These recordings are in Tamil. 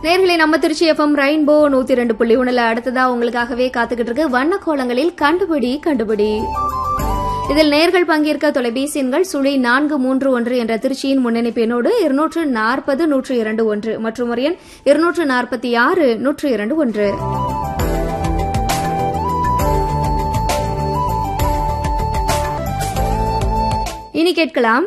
நேர்களை நம்ம திருச்சி எஃப்எம் ரெயின்போ நூத்தி ரெண்டு புள்ளி ஒண்ணுல அடுத்ததா உங்களுக்காகவே காத்துக்கிட்டு இருக்கு வண்ண கோலங்களில் கண்டுபிடி கண்டுபிடி இதில் நேர்கள் பங்கேற்க தொலைபேசி எண்கள் சுழி நான்கு மூன்று ஒன்று என்ற திருச்சியின் முன்னணிப்பு எண்ணோடு இருநூற்று நாற்பது நூற்று இரண்டு ஒன்று மற்றும் ஒரு எண் இருநூற்று நாற்பத்தி ஆறு நூற்று இரண்டு ஒன்று இனி கேட்கலாம்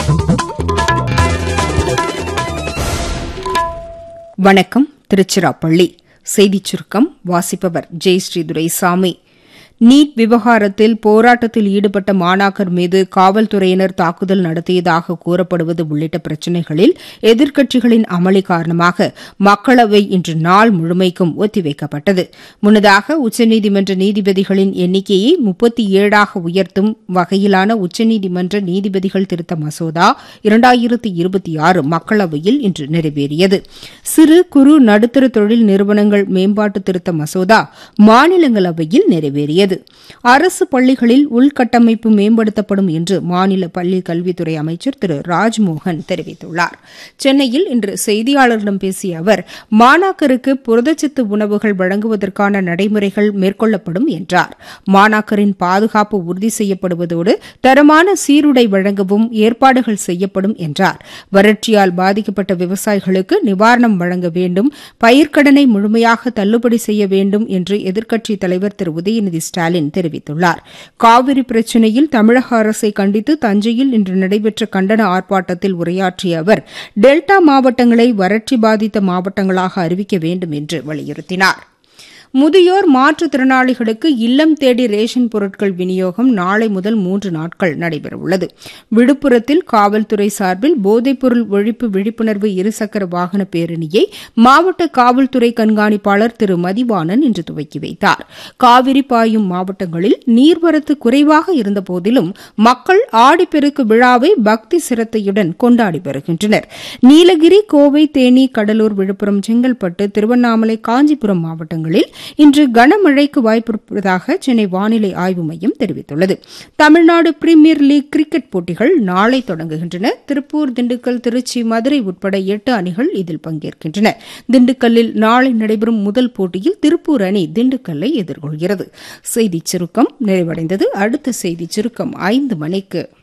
வணக்கம் திருச்சிராப்பள்ளி செய்திச் சுருக்கம் வாசிப்பவர் ஜெயஸ்ரீ துரைசாமி நீட் விவகாரத்தில் போராட்டத்தில் ஈடுபட்ட மாணாக்கர் மீது காவல்துறையினர் தாக்குதல் நடத்தியதாக கூறப்படுவது உள்ளிட்ட பிரச்சினைகளில் எதிர்க்கட்சிகளின் அமளி காரணமாக மக்களவை இன்று நாள் முழுமைக்கும் ஒத்திவைக்கப்பட்டது முன்னதாக உச்சநீதிமன்ற நீதிபதிகளின் எண்ணிக்கையை முப்பத்தி ஏழாக உயர்த்தும் வகையிலான உச்சநீதிமன்ற நீதிபதிகள் திருத்த மசோதா இரண்டாயிரத்து இருபத்தி ஆறு மக்களவையில் இன்று நிறைவேறியது சிறு குறு நடுத்தர தொழில் நிறுவனங்கள் மேம்பாட்டு திருத்த மசோதா மாநிலங்களவையில் நிறைவேறியது அரசு பள்ளிகளில் உள்கட்டமைப்பு மேம்படுத்தப்படும் என்று மாநில பள்ளி கல்வித்துறை அமைச்சர் திரு ராஜ்மோகன் தெரிவித்துள்ளார் சென்னையில் இன்று செய்தியாளர்களிடம் பேசிய அவர் மாணாக்கருக்கு புரதச்சத்து உணவுகள் வழங்குவதற்கான நடைமுறைகள் மேற்கொள்ளப்படும் என்றார் மாணாக்கரின் பாதுகாப்பு உறுதி செய்யப்படுவதோடு தரமான சீருடை வழங்கவும் ஏற்பாடுகள் செய்யப்படும் என்றார் வறட்சியால் பாதிக்கப்பட்ட விவசாயிகளுக்கு நிவாரணம் வழங்க வேண்டும் பயிர்க்கடனை முழுமையாக தள்ளுபடி செய்ய வேண்டும் என்று எதிர்க்கட்சித் தலைவர் திரு உதயநிதி ஸ்டாலின் தெரிவித்துள்ளார் காவிரி பிரச்சினையில் தமிழக அரசை கண்டித்து தஞ்சையில் இன்று நடைபெற்ற கண்டன ஆர்ப்பாட்டத்தில் உரையாற்றிய அவர் டெல்டா மாவட்டங்களை வறட்சி பாதித்த மாவட்டங்களாக அறிவிக்க வேண்டும் என்று வலியுறுத்தினார் முதியோர் மாற்றுத்திறனாளிகளுக்கு இல்லம் தேடி ரேஷன் பொருட்கள் விநியோகம் நாளை முதல் மூன்று நாட்கள் நடைபெறவுள்ளது விழுப்புரத்தில் காவல்துறை சார்பில் போதைப்பொருள் ஒழிப்பு விழிப்புணர்வு இருசக்கர வாகன பேரணியை மாவட்ட காவல்துறை கண்காணிப்பாளர் திரு மதிவாணன் இன்று துவக்கி வைத்தார் காவிரி பாயும் மாவட்டங்களில் நீர்வரத்து குறைவாக இருந்தபோதிலும் மக்கள் ஆடிப்பெருக்கு விழாவை பக்தி சிரத்தையுடன் கொண்டாடி வருகின்றனர் நீலகிரி கோவை தேனி கடலூர் விழுப்புரம் செங்கல்பட்டு திருவண்ணாமலை காஞ்சிபுரம் மாவட்டங்களில் இன்று கனமழைக்கு வாய்ப்பிருப்பதாக சென்னை வானிலை ஆய்வு மையம் தெரிவித்துள்ளது தமிழ்நாடு பிரீமியர் லீக் கிரிக்கெட் போட்டிகள் நாளை தொடங்குகின்றன திருப்பூர் திண்டுக்கல் திருச்சி மதுரை உட்பட எட்டு அணிகள் இதில் பங்கேற்கின்றன திண்டுக்கல்லில் நாளை நடைபெறும் முதல் போட்டியில் திருப்பூர் அணி திண்டுக்கல்லை எதிர்கொள்கிறது செய்திச் சுருக்கம் நிறைவடைந்தது அடுத்த செய்திச் சுருக்கம் ஐந்து மணிக்கு